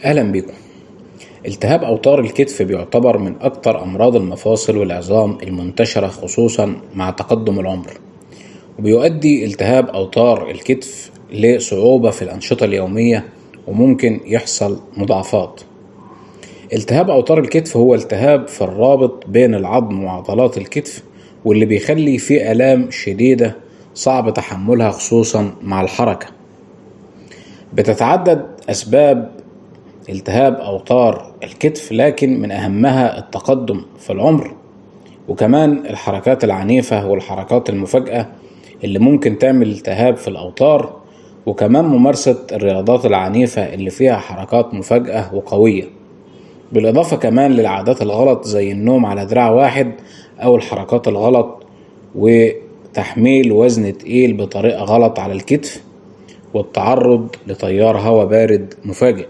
أهلا بكم التهاب أوتار الكتف بيعتبر من أكثر أمراض المفاصل والعظام المنتشرة خصوصا مع تقدم العمر وبيؤدي التهاب أوتار الكتف لصعوبة في الأنشطة اليومية وممكن يحصل مضاعفات التهاب أوتار الكتف هو التهاب في الرابط بين العظم وعضلات الكتف واللي بيخلي فيه آلام شديدة صعب تحملها خصوصا مع الحركة بتتعدد أسباب التهاب أوتار الكتف لكن من أهمها التقدم في العمر وكمان الحركات العنيفة والحركات المفاجئة اللي ممكن تعمل التهاب في الأوتار وكمان ممارسة الرياضات العنيفة اللي فيها حركات مفاجئة وقوية بالإضافة كمان للعادات الغلط زي النوم على دراع واحد أو الحركات الغلط وتحميل وزن تقيل بطريقة غلط على الكتف والتعرض لتيار هواء بارد مفاجئ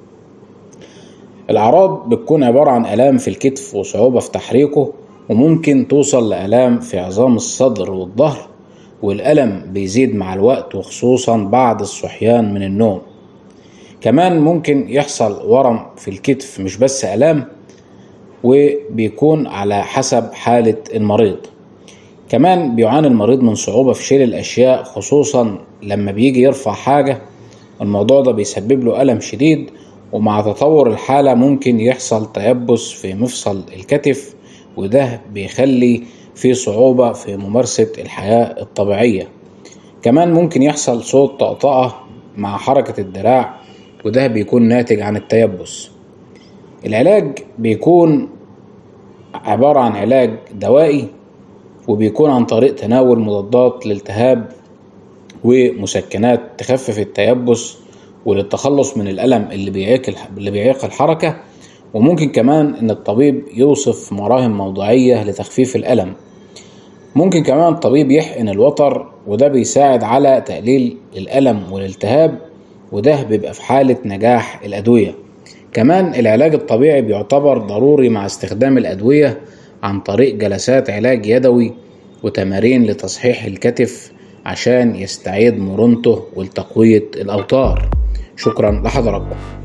الأعراض بتكون عبارة عن آلام في الكتف وصعوبة في تحريكه وممكن توصل لآلام في عظام الصدر والظهر والألم بيزيد مع الوقت وخصوصا بعد الصحيان من النوم كمان ممكن يحصل ورم في الكتف مش بس آلام وبيكون على حسب حالة المريض كمان بيعاني المريض من صعوبة في شيل الأشياء خصوصا لما بيجي يرفع حاجة الموضوع ده بيسبب له ألم شديد ومع تطور الحالة ممكن يحصل تيبس في مفصل الكتف وده بيخلي في صعوبة في ممارسة الحياة الطبيعية كمان ممكن يحصل صوت طقطقة مع حركة الدراع وده بيكون ناتج عن التيبس العلاج بيكون عبارة عن علاج دوائي وبيكون عن طريق تناول مضادات للالتهاب ومسكنات تخفف التيبس وللتخلص من الألم اللي بيعيق اللي بيعيق الحركة وممكن كمان إن الطبيب يوصف مراهم موضعية لتخفيف الألم ممكن كمان الطبيب يحقن الوتر وده بيساعد على تقليل الألم والالتهاب وده بيبقى في حالة نجاح الأدوية كمان العلاج الطبيعي بيعتبر ضروري مع استخدام الأدوية عن طريق جلسات علاج يدوي وتمارين لتصحيح الكتف عشان يستعيد مرونته ولتقوية الأوتار شكرا لحضراتكم